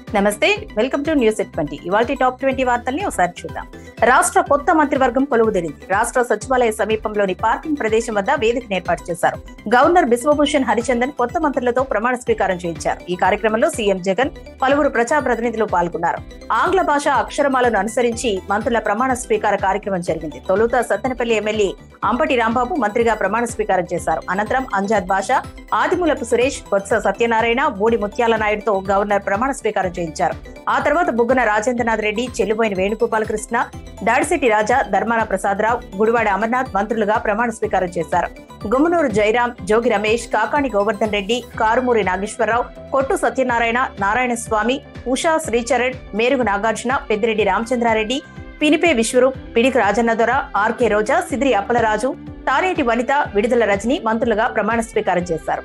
నమస్తే welcome to news at twenty ఇవాళ top twenty వార్తల్ని ఒకసారి చూద్దాం రాష్ట్ర కొత్త మంత్రివర్గం కొలువుదీరింది రాష్ట్ర సచివాలయ సమీపంలోని పార్కింగ్ ప్రదేశం వద్ద వేదికను ఏర్పాటు చేశారు గవర్నర్ బిశ్వభూషణ్ హరిచందన్ కొత్త మంత్రులతో ప్రమాణ స్వీకారం చేయించారు ఈ కార్యక్రమంలో సీఎం జగన్ పలువురు ప్రజాప్రతినిధులు పాల్గొన్నారు ఆంగ్ల భాష అక్షరమాలను అనుసరించి మంత్రుల ప్రమాణ స్వీకార కార్యక్రమం జరిగింది తొలుత సత్తెనపల్లి ఎమ్మెల్యే అంపటి రాంబాబు మంత్రిగా ప్రమాణ స్వీకారం చేశారు అనంతరం అంజాద్ బాషా ఆదిమూలపు సురేష్ బొత్స సత్యనారాయణ బూడి ముత్యాల నాయుడుతో గవర్నర్ ప్రమాణ స్వీకారం చేయించారు ఆ తర్వాత బుగ్గన రాజేంద్రనాథ్ రెడ్డి చెల్లుబోయిన వేణుగోపాల కృష్ణ దాడిశెట్టి రాజా ధర్మాన ప్రసాదరావు గుడివాడ అమర్నాథ్ మంత్రులుగా ప్రమాణ స్వీకారం చేశారు గుమ్మనూరు జయరాం జోగి రమేష్ కాకాణి గోవర్ధన్ రెడ్డి కారుమూరి నాగేశ్వరరావు కొట్టు సత్యనారాయణ నారాయణ స్వామి ఉషా శ్రీచరణ్ మేరుగు నాగార్జున పెద్దిరెడ్డి రామచంద్రారెడ్డి పినిపే విశ్వరూప్ పిడికి రాజన్న దొర ఆర్కే రోజా సిద్రి అప్పలరాజు తానేటి వనిత విడుదల రజని మంత్రులుగా ప్రమాణ స్వీకారం చేశారు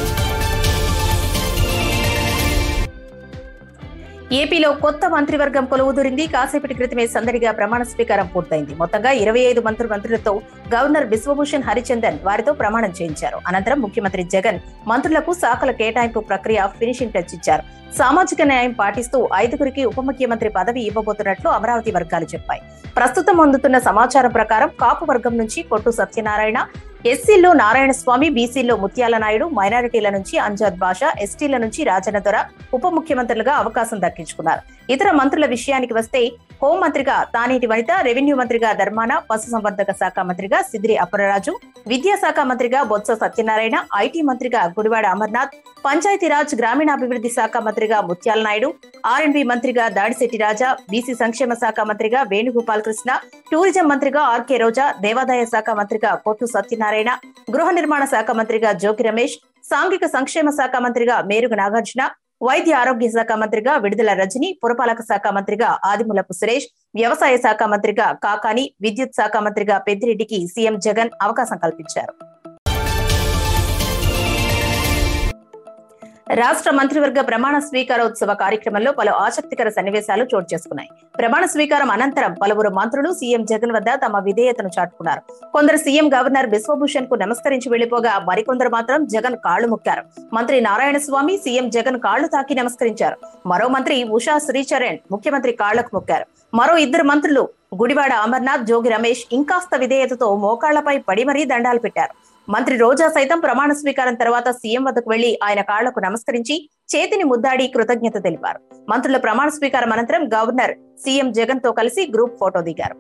ఏపీలో కొత్త మంత్రివర్గం కొలువుదూరింది కాసేపటి క్రితమే సందడిగా ప్రమాణ స్వీకారం పూర్తయింది మొత్తంగా ఇరవై ఐదు మంత్రి మంత్రులతో గవర్నర్ బిశ్వభూషణ్ హరిచందన్ వారితో ప్రమాణం చేయించారు అనంతరం ముఖ్యమంత్రి జగన్ మంత్రులకు శాఖల కేటాయింపు ప్రక్రియ ఫినిషింగ్ టచ్ ఇచ్చారు సామాజిక న్యాయం పాటిస్తూ ఐదుగురికి ఉప ముఖ్యమంత్రి పదవి ఇవ్వబోతున్నట్లు అమరావతి వర్గాలు చెప్పాయి ప్రస్తుతం అందుతున్న సమాచారం ప్రకారం కాపు వర్గం నుంచి కొట్టు సత్యనారాయణ ఎస్సీలో నారాయణ స్వామి బీసీలో ముత్యాల నాయుడు మైనారిటీల నుంచి అంజాద్ బాషా ఎస్టీల నుంచి రాజన్న దొర ఉప ముఖ్యమంత్రులుగా అవకాశం దక్కించుకున్నారు ఇతర మంత్రుల విషయానికి వస్తే హోంమంత్రిగా తానేటి వనిత రెవెన్యూ మంత్రిగా ధర్మాన పశుసంవర్ధక శాఖ మంత్రిగా సిద్రి అప్పలరాజు విద్యాశాఖ మంత్రిగా బొత్స సత్యనారాయణ ఐటీ మంత్రిగా గుడివాడ అమర్నాథ్ పంచాయతీరాజ్ గ్రామీణాభివృద్ధి శాఖ మంత్రిగా ముత్యాల నాయుడు ఆర్ఎండ్బి మంత్రిగా దాడిశెట్టి రాజా బీసీ సంక్షేమ శాఖ మంత్రిగా వేణుగోపాల్ కృష్ణ టూరిజం మంత్రిగా ఆర్కే రోజా దేవాదాయ శాఖ మంత్రిగా కొట్టు సత్యనారాయణ గృహ నిర్మాణ శాఖ మంత్రిగా జోకి రమేష్ సాంఘిక సంక్షేమ శాఖ మంత్రిగా మేరుగు నాగార్జున వైద్య ఆరోగ్య శాఖ మంత్రిగా విడుదల రజని పురపాలక శాఖ మంత్రిగా ఆదిమూలపు సురేష్ వ్యవసాయ శాఖ మంత్రిగా కాకాని విద్యుత్ శాఖ మంత్రిగా పెద్దిరెడ్డికి సీఎం జగన్ అవకాశం కల్పించారు రాష్ట్ర మంత్రివర్గ ప్రమాణ స్వీకారోత్సవ కార్యక్రమంలో పలు ఆసక్తికర సన్నివేశాలు చోటు చేసుకున్నాయి ప్రమాణ స్వీకారం అనంతరం పలువురు మంత్రులు సీఎం జగన్ వద్ద తమ విధేయతను చాటుకున్నారు కొందరు సీఎం గవర్నర్ బిశ్వభూషణ్ కు నమస్కరించి వెళ్లిపోగా మరికొందరు మాత్రం జగన్ కాళ్లు మొక్కారు మంత్రి నారాయణ స్వామి సీఎం జగన్ కాళ్లు తాకి నమస్కరించారు మరో మంత్రి ఉషా శ్రీచరణ్ ముఖ్యమంత్రి కాళ్లకు మొక్కారు మరో ఇద్దరు మంత్రులు గుడివాడ అమర్నాథ్ జోగి రమేష్ ఇంకాస్త విధేయతతో మోకాళ్లపై పడి మరీ దండాలు పెట్టారు మంత్రి రోజా సైతం ప్రమాణ స్వీకారం తర్వాత సీఎం వద్దకు వెళ్లి ఆయన కాళ్లకు నమస్కరించి చేతిని ముద్దాడి కృతజ్ఞత తెలిపారు మంత్రుల ప్రమాణ స్వీకారం అనంతరం గవర్నర్ సీఎం జగన్ తో కలిసి గ్రూప్ ఫోటో దిగారు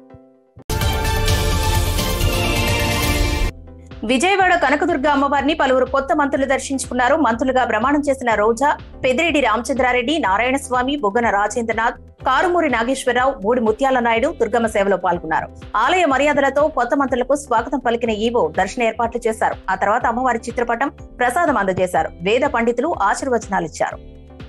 విజయవాడ కనకదుర్గ అమ్మవారిని పలువురు కొత్త మంత్రులు దర్శించుకున్నారు మంత్రులుగా ప్రమాణం చేసిన రోజా పెద్దిరెడ్డి రామచంద్రారెడ్డి నారాయణ స్వామి బుగ్గన రాజేంద్రనాథ్ కారుమూరి నాగేశ్వరరావు బూడి ముత్యాల నాయుడు దుర్గమ్మ సేవలో పాల్గొన్నారు ఆలయ మర్యాదలతో కొత్త మంత్రులకు స్వాగతం పలికిన ఈవో దర్శన ఏర్పాట్లు చేశారు ఆ తర్వాత అమ్మవారి చిత్రపటం ప్రసాదం అందజేశారు వేద పండితులు ఆశీర్వచనాలిచ్చారు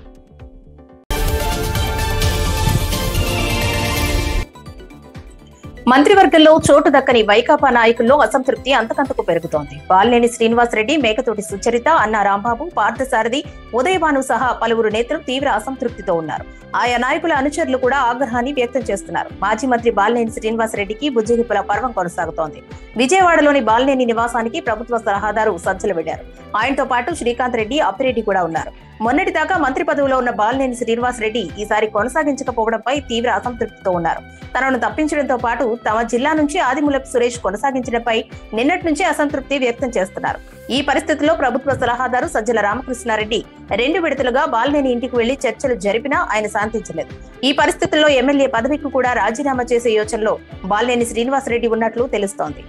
మంత్రివర్గంలో చోటు దక్కని వైకాపా నాయకుల్లో అసంతృప్తి అంతకంతకు పెరుగుతోంది బాలినేని శ్రీనివాసరెడ్డి మేకతోటి సుచరిత అన్న రాంబాబు పార్థసారథి ఉదయభాను సహా పలువురు నేతలు తీవ్ర అసంతృప్తితో ఉన్నారు ఆయా నాయకుల అనుచరులు కూడా ఆగ్రహాన్ని వ్యక్తం చేస్తున్నారు మాజీ మంత్రి బాలినేని శ్రీనివాసరెడ్డికి బుజ్జిగిప్పుల పర్వం కొనసాగుతోంది విజయవాడలోని బాలినేని నివాసానికి ప్రభుత్వ సలహాదారు సజ్జలు వెళ్లారు ఆయనతో పాటు శ్రీకాంత్ రెడ్డి అప్పిరెడ్డి కూడా ఉన్నారు మొన్నటిదాకా మంత్రి పదవిలో ఉన్న బాలినేని శ్రీనివాస్ రెడ్డి ఈసారి కొనసాగించకపోవడంపై తీవ్ర అసంతృప్తితో ఉన్నారు తనను తప్పించడంతో పాటు తమ జిల్లా నుంచి ఆదిమూలపు సురేష్ కొనసాగించడంపై నిన్నటి నుంచి అసంతృప్తి వ్యక్తం చేస్తున్నారు ఈ పరిస్థితిలో ప్రభుత్వ సలహాదారు సజ్జల రామకృష్ణారెడ్డి రెండు విడతలుగా బాలినేని ఇంటికి వెళ్లి చర్చలు జరిపినా ఆయన శాంతించలేదు ఈ పరిస్థితుల్లో ఎమ్మెల్యే పదవికి కూడా రాజీనామా చేసే యోచనలో బాలినేని శ్రీనివాసరెడ్డి ఉన్నట్లు తెలుస్తోంది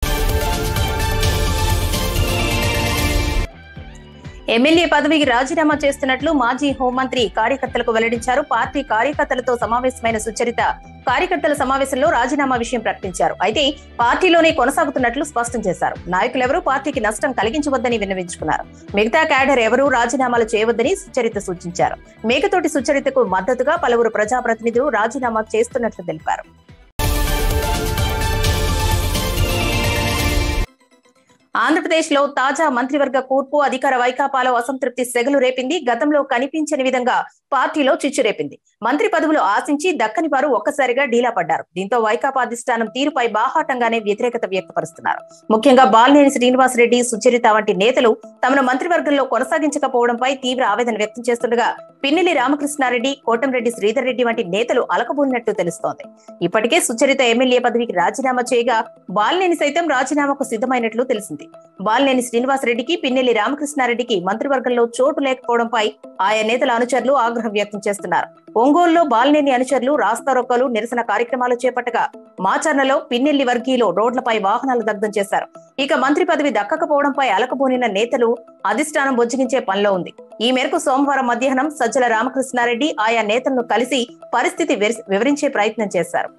ఎమ్మెల్యే పదవికి రాజీనామా చేస్తున్నట్లు మాజీ హోంమంత్రి కార్యకర్తలకు వెల్లడించారు పార్టీ కార్యకర్తలతో సమావేశమైన సుచరిత కార్యకర్తల సమావేశంలో రాజీనామా విషయం ప్రకటించారు అయితే పార్టీలోనే కొనసాగుతున్నట్లు స్పష్టం చేశారు నాయకులెవరూ పార్టీకి నష్టం కలిగించవద్దని విన్నవించుకున్నారు మిగతా క్యాడర్ ఎవరూ రాజీనామాలు చేయవద్దని సుచరిత సూచించారు మేకతోటి సుచరితకు మద్దతుగా పలువురు ప్రజాప్రతినిధులు రాజీనామా చేస్తున్నట్లు తెలిపారు ఆంధ్రప్రదేశ్ లో తాజా మంత్రివర్గ కూర్పు అధికార వైకాపాలో అసంతృప్తి సెగలు రేపింది గతంలో కనిపించని విధంగా పార్టీలో చిచ్చు రేపింది మంత్రి పదవులు ఆశించి దక్కని వారు ఒక్కసారిగా డీలా పడ్డారు దీంతో వైకాపా అధిష్టానం తీరుపై బాహాటంగానే వ్యతిరేకత వ్యక్తపరుస్తున్నారు ముఖ్యంగా బాలినేని శ్రీనివాసరెడ్డి సుచరిత వంటి నేతలు తమను మంత్రివర్గంలో కొనసాగించకపోవడంపై తీవ్ర ఆవేదన వ్యక్తం చేస్తుండగా పిన్నెల్లి రామకృష్ణారెడ్డి కోటంరెడ్డి శ్రీధర్ రెడ్డి వంటి నేతలు అలకబూలినట్టు తెలుస్తోంది ఇప్పటికే సుచరిత ఎమ్మెల్యే పదవికి రాజీనామా చేయగా బాలినేని సైతం రాజీనామాకు సిద్ధమైనట్లు తెలిసింది బాలినేని శ్రీనివాసరెడ్డికి పిన్నెల్లి రామకృష్ణారెడ్డికి మంత్రివర్గంలో చోటు లేకపోవడంపై ఆయా నేతల అనుచరులు ఆగ్రహం వ్యక్తం చేస్తున్నారు ఒంగోలులో బాలినేని అనుచరులు రాస్తారోకలు నిరసన కార్యక్రమాలు చేపట్టగా మాచర్లలో పిన్నెల్లి వర్గీలో రోడ్లపై వాహనాలు దగ్ధం చేశారు ఇక మంత్రి పదవి దక్కకపోవడంపై అలకబోనిన నేతలు అధిష్టానం బొజ్జగించే పనిలో ఉంది ఈ మేరకు సోమవారం మధ్యాహ్నం సజ్జల రామకృష్ణారెడ్డి ఆయా నేతలను కలిసి పరిస్థితి వివరి- వివరించే ప్రయత్నం చేశారు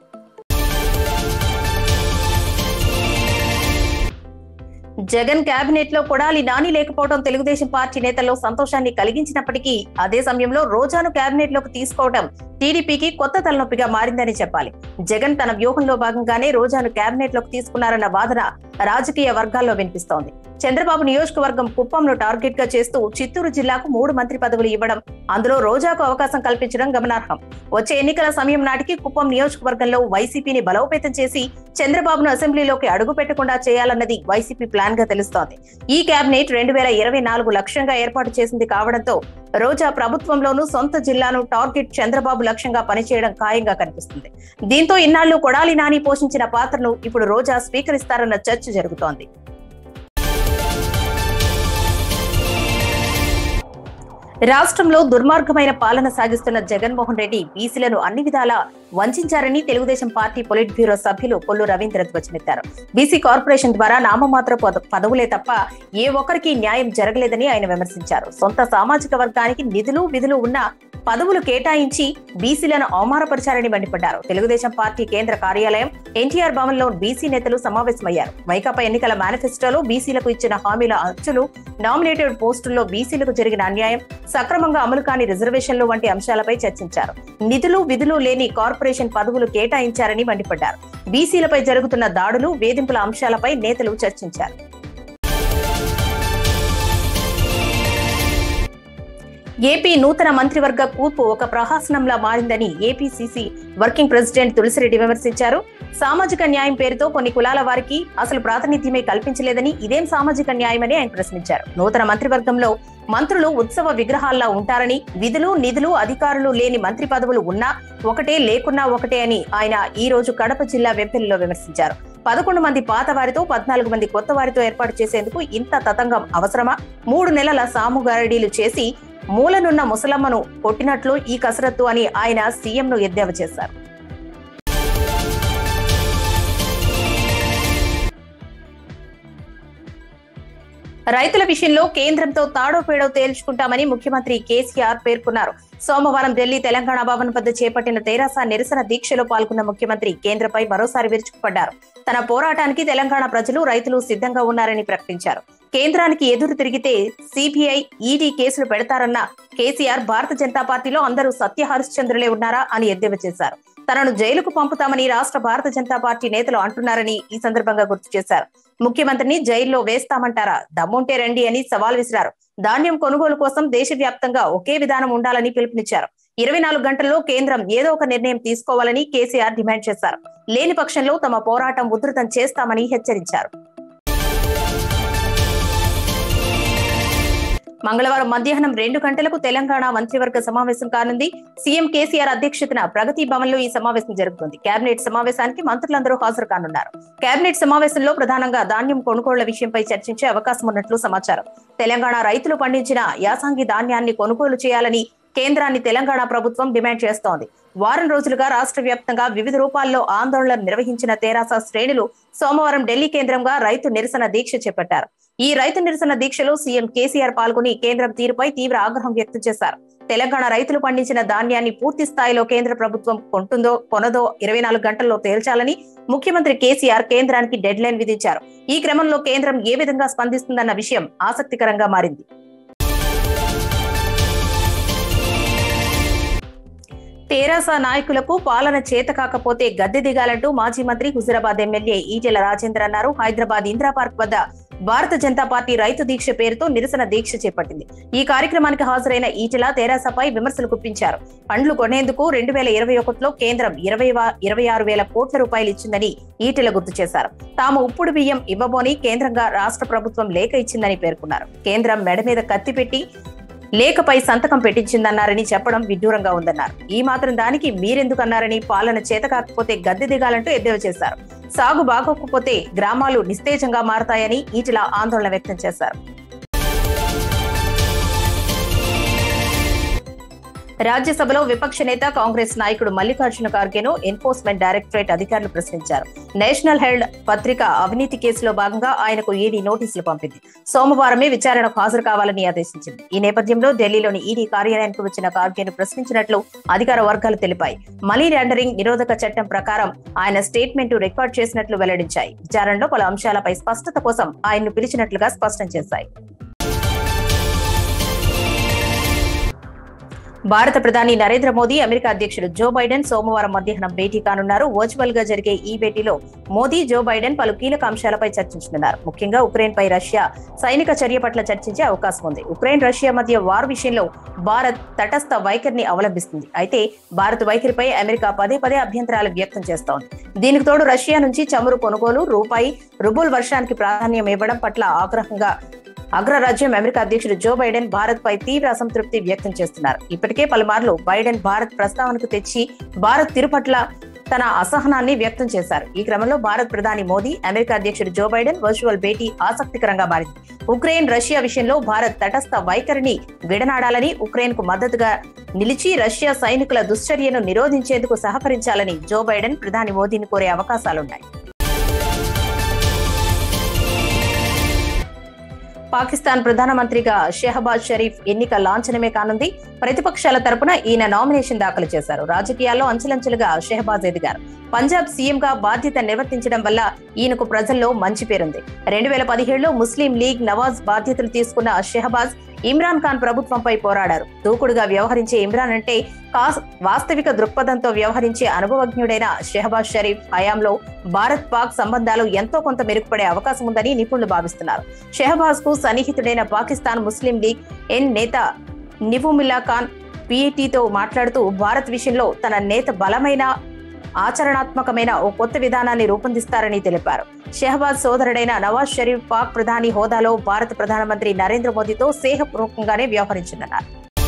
జగన్ కేబినెట్ లో కొడాలి నాని లేకపోవడం తెలుగుదేశం పార్టీ నేతల్లో సంతోషాన్ని కలిగించినప్పటికీ అదే సమయంలో రోజాను కేబినెట్ లోకి తీసుకోవడం టీడీపీకి కొత్త తలనొప్పిగా మారిందని చెప్పాలి జగన్ తన వ్యూహంలో భాగంగానే రోజాను కేబినెట్ లోకి తీసుకున్నారన్న వాదన రాజకీయ వర్గాల్లో వినిపిస్తోంది చంద్రబాబు నియోజకవర్గం కుప్పంను టార్గెట్ గా చేస్తూ చిత్తూరు జిల్లాకు మూడు మంత్రి పదవులు ఇవ్వడం అందులో రోజాకు అవకాశం కల్పించడం గమనార్హం వచ్చే ఎన్నికల సమయం నాటికి కుప్పం నియోజకవర్గంలో వైసీపీని బలోపేతం చేసి చంద్రబాబును అసెంబ్లీలోకి అడుగు పెట్టకుండా చేయాలన్నది వైసీపీ ప్లాన్ గా తెలుస్తోంది ఈ కేబినెట్ రెండు వేల ఇరవై నాలుగు లక్ష్యంగా ఏర్పాటు చేసింది కావడంతో రోజా ప్రభుత్వంలోనూ సొంత జిల్లాను టార్గెట్ చంద్రబాబు లక్ష్యంగా పనిచేయడం ఖాయంగా కనిపిస్తుంది దీంతో ఇన్నాళ్లు కొడాలి నాని పోషించిన పాత్రను ఇప్పుడు రోజా స్వీకరిస్తారన్న చర్చ జరుగుతోంది రాష్ట్రంలో దుర్మార్గమైన పాలన సాగిస్తున్న జగన్మోహన్ రెడ్డి బీసీలను అన్ని విధాలా వంచారని తెలుగుదేశం పార్టీ పొలిట్ బ్యూరో సభ్యులు పొల్లు రవీంద్ర ధ్వజమెత్తారు బీసీ కార్పొరేషన్ ద్వారా నామమాత్ర పద- పదవులే తప్ప ఏ ఒక్కరికి న్యాయం జరగలేదని ఆయన విమర్శించారు సొంత సామాజిక వర్గానికి నిధులు విధులు ఉన్న పదవులు కేటాయించి బీసీలను అవమానపరిచారని మండిపడ్డారు తెలుగుదేశం పార్టీ కేంద్ర కార్యాలయం ఎన్టీఆర్ భవన్లో బీసీ నేతలు సమావేశమయ్యారు వైకాపా ఎన్నికల మేనిఫెస్టోలో బీసీలకు ఇచ్చిన హామీల అచ్చులు నామినేటెడ్ పోస్టుల్లో బీసీలకు జరిగిన అన్యాయం సక్రమంగా అమలు కాని రిజర్వేషన్లు వంటి అంశాలపై చర్చించారు నిధులు విధులు లేని కార్పొరేషన్ పదవులు కేటాయించారని మండిపడ్డారు బీసీలపై జరుగుతున్న దాడులు వేధింపుల అంశాలపై నేతలు చర్చించారు ఏపీ నూతన మంత్రివర్గ కూర్పు ఒక ప్రహాసనంలా మారిందని ఏపీసీసీ వర్కింగ్ ప్రెసిడెంట్ తులసిరెడ్డి విమర్శించారు సామాజిక న్యాయం పేరుతో కొన్ని కులాల వారికి అసలు ప్రాతినిధ్యమే కల్పించలేదని ఇదేం సామాజిక న్యాయమని ఆయన ప్రశ్నించారు నూతన మంత్రివర్గంలో మంత్రులు ఉత్సవ విగ్రహాల్లా ఉంటారని విధులు నిధులు అధికారులు లేని మంత్రి పదవులు ఉన్నా ఒకటే లేకున్నా ఒకటే అని ఆయన ఈ రోజు కడప జిల్లా వెంపెల్లిలో విమర్శించారు పదకొండు మంది పాత వారితో పద్నాలుగు మంది కొత్త వారితో ఏర్పాటు చేసేందుకు ఇంత తతంగం అవసరమా మూడు నెలల సాముగారడీలు చేసి మూలనున్న ముసలమ్మను కొట్టినట్లు ఈ కసరత్తు అని ఆయన సీఎంను ఎద్దేవా చేశారు రైతుల విషయంలో కేంద్రంతో తాడో పేడో తేల్చుకుంటామని ముఖ్యమంత్రి కేసీఆర్ పేర్కొన్నారు సోమవారం ఢిల్లీ తెలంగాణ భవన్ వద్ద చేపట్టిన తెరాస నిరసన దీక్షలో పాల్గొన్న ముఖ్యమంత్రి కేంద్రపై మరోసారి విరుచుకుపడ్డారు తన పోరాటానికి తెలంగాణ ప్రజలు రైతులు సిద్ధంగా ఉన్నారని ప్రకటించారు కేంద్రానికి ఎదురు తిరిగితే సిబిఐ ఈడీ కేసులు పెడతారన్న కేసీఆర్ భారత జనతా పార్టీలో అందరూ సత్య హరిశ్చంద్రులే ఉన్నారా అని ఎద్దేవా చేశారు తనను జైలుకు పంపుతామని రాష్ట్ర భారత జనతా పార్టీ నేతలు అంటున్నారని ఈ సందర్భంగా గుర్తు చేశారు ముఖ్యమంత్రిని జైల్లో వేస్తామంటారా దమ్ముంటే రండి అని సవాల్ విసిరారు ధాన్యం కొనుగోలు కోసం దేశవ్యాప్తంగా ఒకే విధానం ఉండాలని పిలుపునిచ్చారు ఇరవై నాలుగు గంటల్లో కేంద్రం ఏదో ఒక నిర్ణయం తీసుకోవాలని కేసీఆర్ డిమాండ్ చేశారు లేని పక్షంలో తమ పోరాటం ఉధృతం చేస్తామని హెచ్చరించారు మంగళవారం మధ్యాహ్నం రెండు గంటలకు తెలంగాణ మంత్రివర్గ సమావేశం కానుంది సీఎం కేసీఆర్ అధ్యక్షతన ప్రగతి భవన్ లో ఈ సమావేశం జరుగుతుంది కేబినెట్ సమావేశానికి మంత్రులందరూ హాజరు కానున్నారు కేబినెట్ సమావేశంలో ప్రధానంగా ధాన్యం కొనుగోళ్ల విషయంపై చర్చించే అవకాశం ఉన్నట్లు సమాచారం తెలంగాణ రైతులు పండించిన యాసంగి ధాన్యాన్ని కొనుగోలు చేయాలని కేంద్రాన్ని తెలంగాణ ప్రభుత్వం డిమాండ్ చేస్తోంది వారం రోజులుగా రాష్ట్ర వ్యాప్తంగా వివిధ రూపాల్లో ఆందోళనలు నిర్వహించిన తెరాస శ్రేణులు సోమవారం ఢిల్లీ కేంద్రంగా రైతు నిరసన దీక్ష చేపట్టారు ఈ రైతు నిరసన దీక్షలో సీఎం కేసీఆర్ పాల్గొని కేంద్రం తీరుపై తీవ్ర ఆగ్రహం వ్యక్తం చేశారు తెలంగాణ రైతులు పండించిన ధాన్యాన్ని పూర్తి స్థాయిలో కేంద్ర ప్రభుత్వం కొంటుందో కొనదో ఇరవై నాలుగు గంటల్లో తేల్చాలని ముఖ్యమంత్రి కేసీఆర్ కేంద్రానికి డెడ్ లైన్ విధించారు ఈ క్రమంలో కేంద్రం ఏ విధంగా స్పందిస్తుందన్న విషయం ఆసక్తికరంగా మారింది తెరాస నాయకులకు పాలన చేత కాకపోతే గద్దె దిగాలంటూ మాజీ మంత్రి హుజురాబాద్ ఎమ్మెల్యే ఈటెల రాజేందర్ అన్నారు హైదరాబాద్ ఇందిరా పార్క్ వద్ద భారత జనతా పార్టీ రైతు దీక్ష పేరుతో నిరసన దీక్ష చేపట్టింది ఈ కార్యక్రమానికి హాజరైన ఈటెల తెరాసపై విమర్శలు గుప్పించారు పండ్లు కొనేందుకు రెండు వేల ఇరవై ఒకటిలో కేంద్రం ఇరవై ఇరవై ఆరు వేల కోట్ల రూపాయలు ఇచ్చిందని ఈటెల గుర్తు చేశారు తాము ఉప్పుడు బియ్యం ఇవ్వబోని కేంద్రంగా రాష్ట్ర ప్రభుత్వం లేఖ ఇచ్చిందని పేర్కొన్నారు కేంద్రం మెడ మీద కత్తి పెట్టి లేఖపై సంతకం పెట్టించిందన్నారని చెప్పడం విడ్డూరంగా ఉందన్నారు ఈ మాత్రం దానికి మీరెందుకన్నారని పాలన చేత కాకపోతే గద్దె దిగాలంటూ ఎద్దేవా చేశారు సాగు బాగోకపోతే గ్రామాలు నిస్తేజంగా మారతాయని ఈటిలా ఆందోళన వ్యక్తం చేశారు రాజ్యసభలో విపక్ష నేత కాంగ్రెస్ నాయకుడు మల్లికార్జున ఖార్గేను ఎన్ఫోర్స్మెంట్ డైరెక్టరేట్ అధికారులు ప్రశ్నించారు నేషనల్ హెల్డ్ పత్రిక అవినీతి కేసులో భాగంగా ఆయనకు ఈడీ నోటీసులు పంపింది సోమవారమే విచారణకు హాజరు కావాలని ఆదేశించింది ఈ నేపథ్యంలో ఢిల్లీలోని ఈడీ కార్యాలయానికి వచ్చిన ఖార్గేను ప్రశ్నించినట్లు అధికార వర్గాలు తెలిపాయి మనీ లాండరింగ్ నిరోధక చట్టం ప్రకారం ఆయన స్టేట్మెంట్ రికార్డ్ చేసినట్లు వెల్లడించాయి విచారణలో పలు అంశాలపై స్పష్టత కోసం ఆయన్ను పిలిచినట్లుగా స్పష్టం చేశాయి భారత ప్రధాని నరేంద్ర మోదీ అమెరికా అధ్యక్షుడు జో బైడెన్ సోమవారం మధ్యాహ్నం భేటీ కానున్నారు వర్చువల్ గా జరిగే ఈ భేటీలో మోదీ జో బైడెన్ పలు కీలక అంశాలపై చర్చించనున్నారు ముఖ్యంగా ఉక్రెయిన్ పై రష్యా సైనిక చర్య పట్ల చర్చించే అవకాశం ఉంది ఉక్రెయిన్ రష్యా మధ్య వార్ విషయంలో భారత్ తటస్థ వైఖరిని అవలంబిస్తుంది అయితే భారత్ వైఖరిపై అమెరికా పదే పదే అభ్యంతరాలు వ్యక్తం చేస్తోంది దీనికి తోడు రష్యా నుంచి చమురు కొనుగోలు రూపాయి రుబుల్ వర్షానికి ప్రాధాన్యం ఇవ్వడం పట్ల ఆగ్రహంగా అగ్రరాజ్యం అమెరికా అధ్యక్షుడు జో బైడెన్ భారత్ పై తీవ్ర అసంతృప్తి వ్యక్తం చేస్తున్నారు ఇప్పటికే పలుమార్లు బైడెన్ భారత్ ప్రస్తావనకు తెచ్చి భారత్ తిరుపట్ల తన అసహనాన్ని వ్యక్తం చేశారు ఈ క్రమంలో భారత్ ప్రధాని మోదీ అమెరికా అధ్యక్షుడు జో బైడెన్ వర్చువల్ భేటీ ఆసక్తికరంగా మారింది ఉక్రెయిన్ రష్యా విషయంలో భారత్ తటస్థ వైఖరిని విడనాడాలని ఉక్రెయిన్ కు మద్దతుగా నిలిచి రష్యా సైనికుల దుశ్చర్యను నిరోధించేందుకు సహకరించాలని జో బైడెన్ ప్రధాని మోదీని కోరే అవకాశాలున్నాయి పాకిస్తాన్ ప్రధానమంత్రిగా షెహబాజ్ షరీఫ్ ఎన్నిక లాంఛనమే కానుంది ప్రతిపక్షాల తరపున ఈయన నామినేషన్ దాఖలు చేశారు రాజకీయాల్లో అంచెలంచెలుగా షెహబాజ్ ఎదిగారు పంజాబ్ సీఎంగా బాధ్యత నిర్వర్తించడం వల్ల ఈయనకు ప్రజల్లో మంచి పేరుంది రెండు వేల పదిహేడులో ముస్లిం లీగ్ నవాజ్ బాధ్యతలు తీసుకున్న షెహబాజ్ ఇమ్రాన్ ఖాన్ ప్రభుత్వంపై పోరాడారు దూకుడుగా వ్యవహరించే ఇమ్రాన్ అంటే వాస్తవిక దృక్పథంతో వ్యవహరించే అనుభవజ్ఞుడైన షెహబాజ్ షరీఫ్ హయాంలో భారత్ పాక్ సంబంధాలు ఎంతో కొంత మెరుగుపడే అవకాశం ఉందని నిపుణులు భావిస్తున్నారు షెహబాజ్ కు సన్నిహితుడైన పాకిస్తాన్ ముస్లిం లీగ్ ఎన్ నేత నివుమిల్లా ఖాన్ పిఏటీతో మాట్లాడుతూ భారత్ విషయంలో తన నేత బలమైన ఆచరణాత్మకమైన ఓ కొత్త విధానాన్ని రూపొందిస్తారని తెలిపారు షెహబాజ్ సోదరుడైన నవాజ్ షరీఫ్ పాక్ ప్రధాని హోదాలో భారత ప్రధానమంత్రి నరేంద్ర మోదీతో స్నేహపూర్వకంగానే వ్యవహరించనున్నారు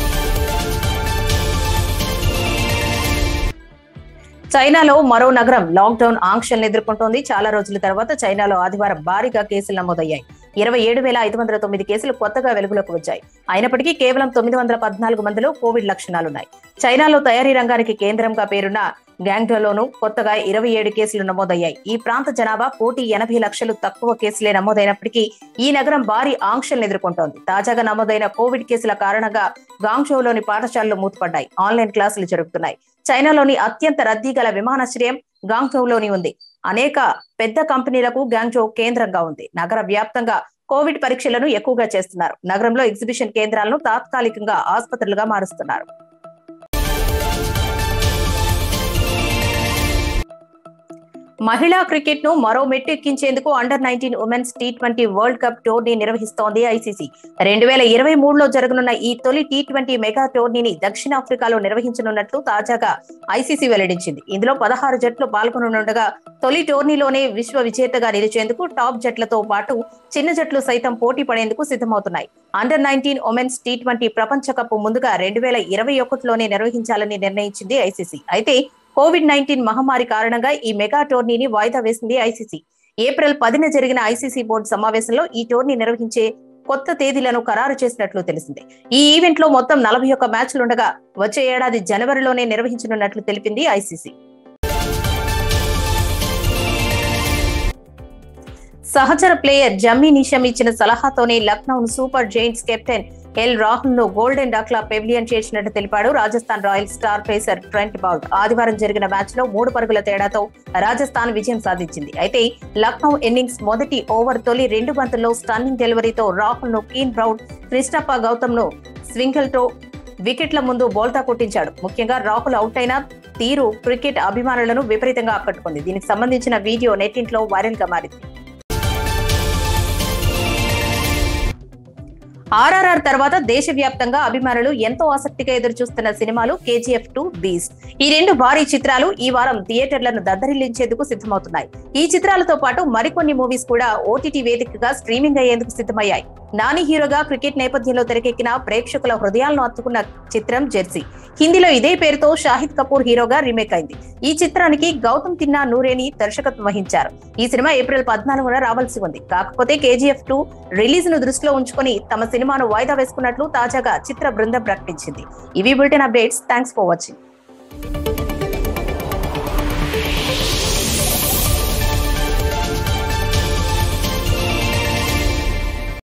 చైనాలో మరో నగరం లాక్డౌన్ ఆంక్షలను ఎదుర్కొంటోంది చాలా రోజుల తర్వాత చైనాలో ఆదివారం భారీగా కేసులు నమోదయ్యాయి ఇరవై ఏడు వేల ఐదు వందల తొమ్మిది కేసులు కొత్తగా వెలుగులోకి వచ్చాయి అయినప్పటికీ కేవలం తొమ్మిది వందల పద్నాలుగు మందిలో కోవిడ్ లక్షణాలున్నాయి చైనాలో తయారీ రంగానికి కేంద్రంగా పేరున్న గ్యాంగ్టోలోనూ కొత్తగా ఇరవై ఏడు కేసులు నమోదయ్యాయి ఈ ప్రాంత జనాభా కోటి ఎనభై లక్షలు తక్కువ కేసులే నమోదైనప్పటికీ ఈ నగరం భారీ ఆంక్షలను ఎదుర్కొంటోంది తాజాగా నమోదైన కోవిడ్ కేసుల కారణంగా గాంగ్షోలోని పాఠశాలలు మూతపడ్డాయి ఆన్లైన్ క్లాసులు జరుగుతున్నాయి చైనాలోని అత్యంత రద్దీ గల విమానాశ్రయం గాంగ్జోలోని ఉంది అనేక పెద్ద కంపెనీలకు గ్యాంగ్జో కేంద్రంగా ఉంది నగర వ్యాప్తంగా కోవిడ్ పరీక్షలను ఎక్కువగా చేస్తున్నారు నగరంలో ఎగ్జిబిషన్ కేంద్రాలను తాత్కాలికంగా ఆసుపత్రులుగా మారుస్తున్నారు మహిళా క్రికెట్ ను మరో మెట్టు ఎక్కించేందుకు under nineteen women's T twenty world cup tourney నిర్వహిస్తోంది ఐసీసీ రెండు వేల ఇరవై మూడులో జరగనున్న ఈ తొలి టీ ట్వంటీ మెగా టోర్నీని దక్షిణాఫ్రికాలో నిర్వహించనున్నట్లు తాజాగా ఐసీసీ వెల్లడించింది ఇందులో పదహారు జట్లు పాల్గొననుండగా తొలి టోర్నీలోనే విశ్వ విజేతగా నిలిచేందుకు టాప్ జట్లతో పాటు చిన్న జట్లు సైతం పోటీ పడేందుకు సిద్ధమవుతున్నాయి under nineteen women's T twenty ప్రపంచ కప్ ముందుగా రెండు వేల ఇరవై ఒకటిలోనే నిర్వహించాలని నిర్ణయించింది ఐసీసీ అయితే కోవిడ్ నైన్టీన్ మహమ్మారి కారణంగా ఈ మెగా టోర్నీని వాయిదా వేసింది ఐసీసీ ఏప్రిల్ పదిన జరిగిన ఐసీసీ బోర్డు సమావేశంలో ఈ టోర్నీ నిర్వహించే కొత్త తేదీలను ఖరారు చేసినట్లు తెలిసింది ఈ ఈవెంట్ లో మొత్తం నలభై ఒక్క మ్యాచ్లుండగా వచ్చే ఏడాది జనవరిలోనే నిర్వహించనున్నట్లు తెలిపింది ఐసీసీ సహచర ప్లేయర్ జమ్మీ నిషం ఇచ్చిన సలహాతోనే Lucknow super giants captain L Rahul ను గోల్డెన్ డాక్లా పెవిలియన్ చేర్చినట్టు తెలిపాడు Rajasthan royals star pacer Trent Boult ఆదివారం జరిగిన మ్యాచ్ లో మూడు పరుగుల తేడాతో రాజస్థాన్ విజయం సాధించింది అయితే లక్నో ఇన్నింగ్స్ మొదటి ఓవర్ తొలి రెండు బంతుల్లో స్టన్నింగ్ డెలివరీతో రాహుల్ ను కీన్ బ్రౌడ్ క్రిస్టప్ప గౌతమ్ ను స్వింగల్ తో వికెట్ల ముందు బోల్తా కొట్టించాడు ముఖ్యంగా రాహుల్ అవుట్ అయిన తీరు క్రికెట్ అభిమానులను విపరీతంగా ఆకట్టుకుంది దీనికి సంబంధించిన వీడియో నెట్టింట్లో వైరల్ గా మారింది ఆర్ఆర్ఆర్ తర్వాత దేశవ్యాప్తంగా అభిమానులు ఎంతో ఆసక్తిగా ఎదురు చూస్తున్న సినిమాలు కేజీఎఫ్ టూ బీస్ ఈ రెండు భారీ చిత్రాలు ఈ వారం థియేటర్లను దద్దరిల్లించేందుకు సిద్ధమవుతున్నాయి ఈ చిత్రాలతో పాటు మరికొన్ని మూవీస్ కూడా ఓటీటీ వేదికగా స్ట్రీమింగ్ అయ్యేందుకు సిద్ధమయ్యాయి నాని హీరోగా క్రికెట్ నేపథ్యంలో తెరకెక్కిన ప్రేక్షకుల హృదయాలను అత్తుకున్న చిత్రం జెర్సీ హిందీలో ఇదే పేరుతో షాహిద్ కపూర్ హీరోగా రీమేక్ అయింది ఈ చిత్రానికి గౌతమ్ తిన్నా నూరేని దర్శకత్వం వహించారు ఈ సినిమా ఏప్రిల్ పద్నాలుగున రావాల్సి ఉంది కాకపోతే కేజీఎఫ్ టూ రిలీజ్ ను దృష్టిలో ఉంచుకొని తమ సినిమాను వాయిదా వేసుకున్నట్లు తాజాగా చిత్ర బృందం ప్రకటించింది ఇవి bulletin updates thanks for watching